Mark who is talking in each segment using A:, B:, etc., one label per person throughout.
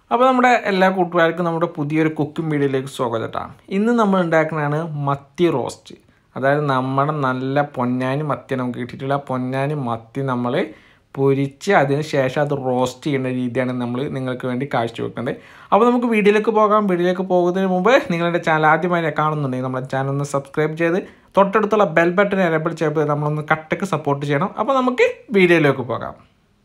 A: അപ്പോൾ നമ്മുടെ എല്ലാ കൂട്ടുകാർക്കും നമ്മുടെ പുതിയൊരു കുക്കിംഗ് വീഡിയോയിലേക്ക് സ്വാഗതം കേട്ടോ ഇന്ന് നമ്മൾ ഉണ്ടാക്കുന്നതാണ് മത്തി റോസ്റ്റ് അതായത് നമ്മുടെ നല്ല പൊന്നാനി മത്തി നമുക്ക് കിട്ടിയിട്ടുള്ള പൊന്നാനി മത്തി നമ്മൾ പൊരിച്ച് അതിന് ശേഷം അത് റോസ്റ്റ് ചെയ്യുന്ന രീതിയാണ് നമ്മൾ നിങ്ങൾക്ക് വേണ്ടി കാഴ്ചവെക്കുന്നത് അപ്പോൾ നമുക്ക് വീഡിയോയിലേക്ക് പോകാം വീഡിയോയിലേക്ക് പോകുന്നതിന് മുമ്പ് നിങ്ങളുടെ ചാനൽ ആദ്യമായി കാണുന്നുണ്ടെങ്കിൽ നമ്മുടെ ചാനൽ ഒന്ന് സബ്സ്ക്രൈബ് ചെയ്ത് തൊട്ടടുത്തുള്ള ബെൽ ബട്ടൺ എനേബിൾ ചെയ്ത് നമ്മളൊന്ന് കട്ടക്ക് സപ്പോർട്ട് ചെയ്യണം അപ്പോൾ നമുക്ക് വീഡിയോയിലേക്ക് പോകാം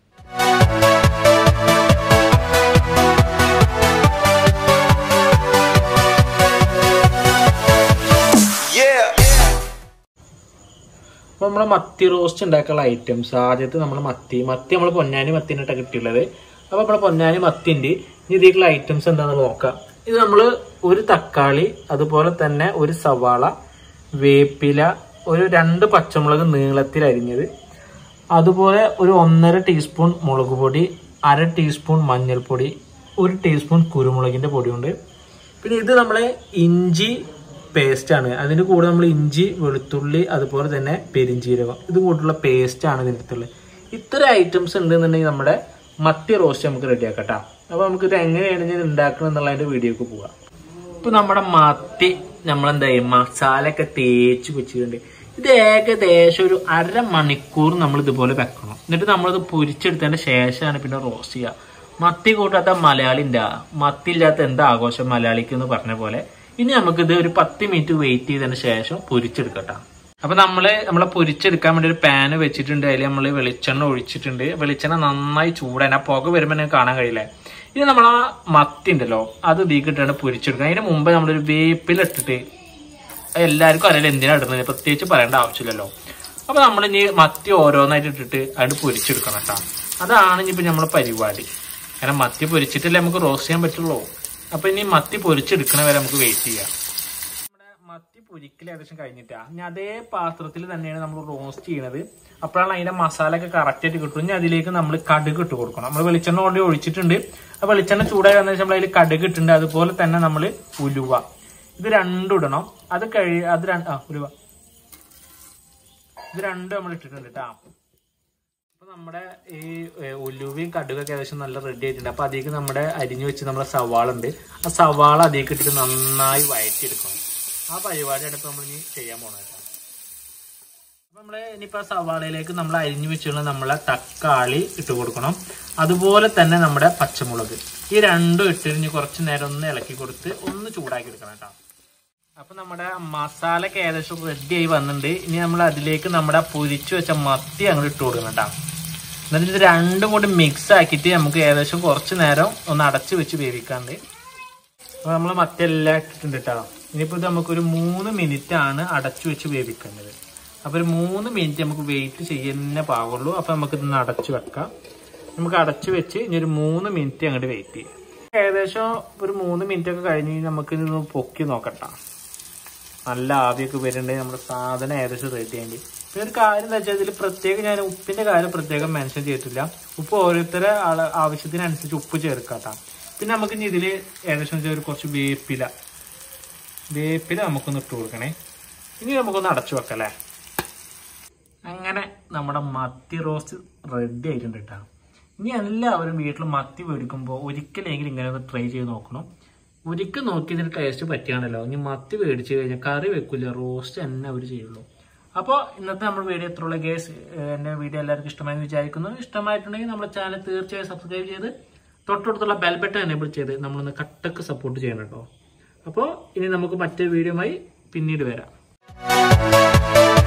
A: അപ്പോൾ നമ്മൾ മത്തി റോസ്റ്റ് ഉണ്ടാക്കാനുള്ള ഐറ്റംസ് ആദ്യത്തെ നമ്മൾ മത്തി മത്തി നമ്മൾ പൊന്നാനി മത്തിനായിട്ടാണ് കിട്ടിയുള്ളത് അപ്പോൾ നമ്മൾ പൊന്നാനി മത്തിൻ്റെ ഇനി ഇതിലേക്കുള്ള ഐറ്റംസ് എന്താണെന്ന് നോക്കാം ഇത് നമ്മൾ ഒരു തക്കാളി അതുപോലെ തന്നെ ഒരു സവാള വേപ്പില ഒരു രണ്ട് പച്ചമുളക് നീളത്തിൽ അരിഞ്ഞത് അതുപോലെ ഒരു ഒന്നര ടീസ്പൂൺ മുളക് പൊടി അര ടീസ്പൂൺ മഞ്ഞൾപ്പൊടി ഒരു ടീസ്പൂൺ കുരുമുളകിൻ്റെ പൊടിയുണ്ട് പിന്നെ ഇത് നമ്മളെ ഇഞ്ചി പേസ്റ്റ് ആണ് അതിന് കൂടെ നമ്മൾ ഇഞ്ചി വെളുത്തുള്ളി അതുപോലെ തന്നെ പെരിഞ്ചീരകം ഇത് കൂട്ടുള്ള പേസ്റ്റ് ആണ് ഇതിനകത്തുള്ളത് ഇത്ര ഐറ്റംസ് ഉണ്ടെന്നുണ്ടെങ്കിൽ നമ്മുടെ മത്തി റോസ്റ്റ് നമുക്ക് റെഡിയാക്കാം കേട്ടോ അപ്പോൾ നമുക്ക് ഇത് എങ്ങനെയാണ് ഞാൻ ഉണ്ടാക്കണം എന്നുള്ളതിന്റെ വീഡിയോക്ക് പോവാം ഇപ്പൊ നമ്മുടെ മത്തി നമ്മളെന്താ മസാല ഒക്കെ തേച്ച് വെച്ചിട്ടുണ്ട് ഇത് ഏകദേശം ഒരു അരമണിക്കൂർ നമ്മൾ ഇതുപോലെ വെക്കണം എന്നിട്ട് നമ്മളിത് പൊരിച്ചെടുത്തതിന്റെ ശേഷമാണ് പിന്നെ റോസ്റ്റ് ചെയ്യുക മത്തി കൂട്ടാത്ത മലയാളി ഉണ്ടാ മത്തി ഇല്ലാത്ത എന്താ ആഘോഷം മലയാളിക്ക് എന്ന് പറഞ്ഞ പോലെ ഇനി നമുക്കിത് ഒരു പത്ത് മിനിറ്റ് വെയിറ്റ് ചെയ്തതിന് ശേഷം പൊരിച്ചെടുക്കട്ടോ അപ്പൊ നമ്മള് നമ്മളെ പൊരിച്ചെടുക്കാൻ വേണ്ടി ഒരു പാന് വെച്ചിട്ടുണ്ട് അതിൽ നമ്മൾ വെളിച്ചെണ്ണ ഒഴിച്ചിട്ടുണ്ട് വെളിച്ചെണ്ണ നന്നായി ചൂടാൻ ആ പുക വരുമ്പോൾ നിങ്ങൾക്ക് കാണാൻ കഴിയില്ലേ ഇനി നമ്മൾ ആ മത്തി ഉണ്ടല്ലോ അത് ഇതിക്കിട്ടാണ് പൊരിച്ചെടുക്കുക അതിന് മുമ്പ് നമ്മളൊരു വേപ്പിലിട്ടിട്ട് എല്ലാവർക്കും അറിയില്ല എന്തിനാ ഇടുന്നത് പ്രത്യേകിച്ച് പറയേണ്ട ആവശ്യമില്ലല്ലോ അപ്പൊ നമ്മൾ ഇനി മത്തി ഓരോന്നായിട്ട് ഇട്ടിട്ട് അത് പൊരിച്ചെടുക്കണം കേട്ടോ അതാണ് ഇനിയിപ്പോ നമ്മളെ പരിപാടി കാരണം മത്തി പൊരിച്ചിട്ടല്ലേ നമുക്ക് റോസ്റ്റ് ചെയ്യാൻ പറ്റുള്ളൂ അപ്പൊ ഇനി മത്തി പൊരിച്ചെടുക്കണ വരെ നമുക്ക് വെയിറ്റ് ചെയ്യാം നമ്മുടെ മത്തി പൊരിക്കൽ ഏകദേശം കഴിഞ്ഞിട്ടാ ഇനി അതേ പാത്രത്തിൽ തന്നെയാണ് നമ്മൾ റോസ്റ്റ് ചെയ്യണത് അപ്പോഴാണ് അതിന്റെ മസാല ഒക്കെ കറക്റ്റ് ആയിട്ട് കിട്ടും ഇനി അതിലേക്ക് നമ്മൾ കടുക് ഇട്ട് കൊടുക്കണം നമ്മൾ വെളിച്ചെണ്ണ ഓൾറെഡി ഒഴിച്ചിട്ടുണ്ട് ആ വെളിച്ചെണ്ണ ചൂടായി വന്ന ശേഷം നമ്മൾ അതിൽ കടുക് ഇട്ടുണ്ട് അതുപോലെ തന്നെ നമ്മൾ ഉലുവ ഇത് രണ്ടും ഇടണം അത് കഴി അത് രണ്ട് ആ ഉലുവ ഇത് രണ്ടും നമ്മൾ ഇട്ടിട്ടുണ്ട് കേട്ടോ അപ്പൊ നമ്മുടെ ഈ ഏ, ഉലുവയും കടുകൊക്കെ ഏകദേശം നല്ല റെഡി ആയിട്ടുണ്ട് അപ്പൊ അതിലേക്ക് നമ്മുടെ അരിഞ്ഞു വെച്ച് നമ്മുടെ സവാള ഉണ്ട് ആ സവാള അതിലേക്ക് ഇട്ടിട്ട് നന്നായി വഴറ്റിയെടുക്കണം ആ പരിപാടിയാണ് ഇപ്പൊ നമ്മൾ ഇനി ചെയ്യാൻ പോണത് കേട്ടോ അപ്പൊ നമ്മള് ഇനിയിപ്പോ സവാളയിലേക്ക് നമ്മൾ അരിഞ്ഞു വെച്ചുള്ള നമ്മളെ തക്കാളി ഇട്ട് കൊടുക്കണം അതുപോലെ തന്നെ നമ്മുടെ പച്ചമുളക് ഈ രണ്ടും ഇട്ടിരിഞ്ഞ് കുറച്ച് നേരം ഒന്ന് ഇളക്കി കൊടുത്ത് ഒന്ന് ചൂടാക്കി എടുക്കണം കേട്ടോ അപ്പൊ നമ്മുടെ മസാല ഒക്കെ ഏകദേശം റെഡി ആയി വന്നിട്ടുണ്ട് ഇനി നമ്മൾ അതിലേക്ക് നമ്മുടെ പൊരിച്ചു വെച്ച മത്തി അങ്ങോട്ട് ഇട്ട് കൊടുക്കണം കേട്ടോ എന്നിട്ട് ഇത് രണ്ടും കൂടി മിക്സ് ആക്കിയിട്ട് നമുക്ക് ഏകദേശം കുറച്ച് നേരം ഒന്ന് അടച്ചു വെച്ച് വേവിക്കാണ്ട് അപ്പൊ നമ്മൾ മത്തി എല്ലാം ഇട്ടിട്ടുണ്ട് കേട്ടോ ഇനിയിപ്പോ ഇത് നമുക്കൊരു മൂന്ന് മിനിറ്റ് ആണ് അടച്ചു വെച്ച് വേവിക്കേണ്ടത് അപ്പൊ ഒരു മൂന്ന് മിനിറ്റ് നമുക്ക് വെയിറ്റ് ചെയ്യുന്നേ പാവുള്ളൂ അപ്പൊ നമുക്ക് ഇതൊന്ന് അടച്ചു വെക്കാം നമുക്ക് അടച്ചു വെച്ച് ഇനി ഒരു മൂന്ന് മിനിറ്റ് അങ്ങോട്ട് വെയിറ്റ് ചെയ്യാം ഏകദേശം ഒരു മൂന്ന് മിനിറ്റ് ഒക്കെ കഴിഞ്ഞ് നമുക്ക് ഇതൊന്ന് പൊക്കി നോക്കട്ടാ നല്ല ആവിയൊക്കെ വരുന്നുണ്ടെങ്കിൽ നമ്മുടെ സാധനം ഏകദേശം റെഡി ആയി പിന്നെ ഒരു കാര്യം എന്താ വെച്ചാൽ ഇതിൽ പ്രത്യേകം ഞാൻ ഉപ്പിന്റെ കാര്യം പ്രത്യേകം മെൻഷൻ ചെയ്തിട്ടില്ല ഉപ്പ് ഓരോരുത്തരെ ആള് ആവശ്യത്തിനനുസരിച്ച് ഉപ്പ് ചേർക്കാട്ടാ പിന്നെ നമുക്ക് ഇനി ഇതിൽ ഏകദേശം വെച്ചാൽ ഒരു കുറച്ച് വേപ്പില വേപ്പില നമുക്കൊന്ന് ഇട്ട് കൊടുക്കണേ ഇനി നമുക്കൊന്ന് അടച്ചു വെക്കല്ലേ അങ്ങനെ നമ്മുടെ മത്തി റോസ്റ്റ് റെഡി ആയിട്ടുണ്ട് കേട്ടോ ഇനി എല്ലാവരും വീട്ടിൽ മത്തി മേടിക്കുമ്പോൾ ഒരിക്കലെങ്കിലും ഇങ്ങനെ ഒന്ന് ട്രൈ ചെയ്ത് നോക്കണം ഒരിക്കൽ നോക്കി ഇതിന് ടേസ്റ്റ് പറ്റിയാണല്ലോ ഇനി മത്തി മേടിച്ച് കഴിഞ്ഞാൽ കറി വെക്കില്ല റോസ്റ്റ് തന്നെ അവർ ചെയ്യുള്ളൂ അപ്പോൾ ഇന്നത്തെ നമ്മുടെ വീഡിയോ എത്രയുള്ള കേസ് എൻ്റെ വീഡിയോ എല്ലാവർക്കും ഇഷ്ടമായി വിചാരിക്കുന്നു ഇഷ്ടമായിട്ടുണ്ടെങ്കിൽ നമ്മുടെ ചാനൽ തീർച്ചയായും സബ്സ്ക്രൈബ് ചെയ്ത് തൊട്ടടുത്തുള്ള ബെൽ ബട്ടൺ എനേബിൾ ചെയ്ത് നമ്മളൊന്ന് കട്ടക്ക് സപ്പോർട്ട് ചെയ്യണം കേട്ടോ അപ്പോൾ ഇനി നമുക്ക് മറ്റൊരു വീഡിയോയുമായി പിന്നീട് വരാം